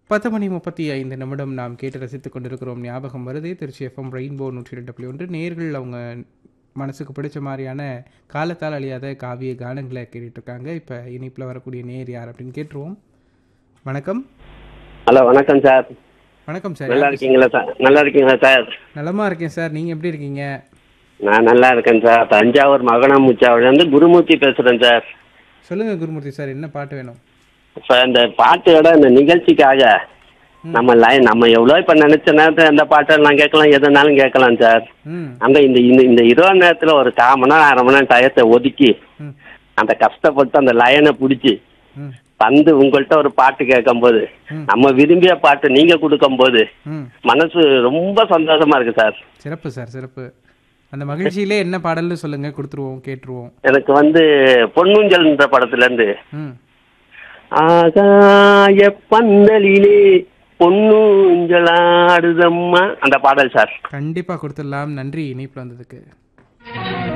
பத்து மணி முப்பத்தி ஐந்து நிமிடம் நாம் கேட்டு ரசித்துக் கொண்டிருக்கிறோம் ஞாபகம் வருதே திருச்சி எஃப்எம் ரெயின்போ நூற்றி ரெண்டு புள்ளி ஒன்று நேர்கள் அவங்க மனசுக்கு பிடிச்ச மாதிரியான காலத்தால் அழியாத காவிய கானங்களை கேட்டுட்டு இருக்காங்க இப்போ இனிப்பில் வரக்கூடிய நேர் யார் அப்படின்னு கேட்டுருவோம் வணக்கம் ஹலோ வணக்கம் சார் வணக்கம் சார் நல்லா இருக்கீங்களா சார் நல்லா இருக்கீங்களா சார் நலமா இருக்கேன் சார் நீங்கள் எப்படி இருக்கீங்க நான் நல்லா இருக்கேன் சார் தஞ்சாவூர் மகனாமுச்சாவிலேருந்து குருமூர்த்தி பேசுகிறேன் சார் சொல்லுங்கள் குருமூர்த்தி சார் என்ன பாட்டு வேணும் சார் இந்த பாட்டோட இந்த நிகழ்ச்சிக்காக நம்ம லைன் நம்ம எவ்வளோ இப்போ நினச்ச நேரத்தில் அந்த பாட்டெல்லாம் கேட்கலாம் எதுனாலும் கேட்கலாம் சார் ம் அந்த இந்த இந்த இந்த இருபது நேரத்தில் ஒரு கால் மணி நேரம் அரை மணி நேரம் டயத்தை ஒதுக்கி ம் அந்த கஷ்டப்பட்டு அந்த லைனை பிடிச்சி ம் வந்து உங்கள்கிட்ட ஒரு பாட்டு கேட்கும்போது ம். நம்ம விரும்பிய பாட்டு நீங்கள் கொடுக்கும்போது ம் மனசு ரொம்ப சந்தோஷமா இருக்கு சார் சிறப்பு சார் சிறப்பு அந்த மகிழ்ச்சியிலே என்ன பாடல்னு சொல்லுங்க கொடுத்துருவோம் கேட்டுருவோம் எனக்கு வந்து பொன்னூஞ்சல்ன்ற படத்துல இருந்து ம் ஆகாய பந்தலிலே பொன்னூஞ்சலாடுதம்மா அந்த பாடல் சார் கண்டிப்பாக கொடுத்துடலாம் நன்றி இணைப்பில் வந்ததுக்கு